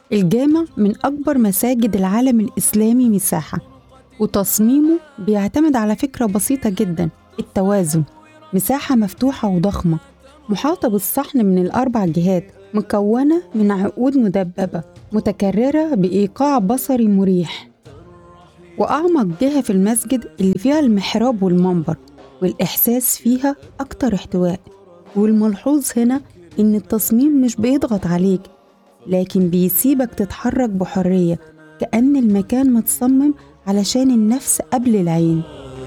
الجامع من أكبر مساجد العالم الإسلامي مساحة وتصميمه بيعتمد على فكرة بسيطة جدا التوازن مساحة مفتوحة وضخمة محاطة بالصحن من الأربع جهات مكونة من عقود مدببة متكررة بإيقاع بصري مريح وأعمق جهة في المسجد اللي فيها المحراب والمنبر والإحساس فيها أكتر احتواء والملحوظ هنا إن التصميم مش بيضغط عليك لكن بيسيبك تتحرك بحرية كأن المكان متصمم علشان النفس قبل العين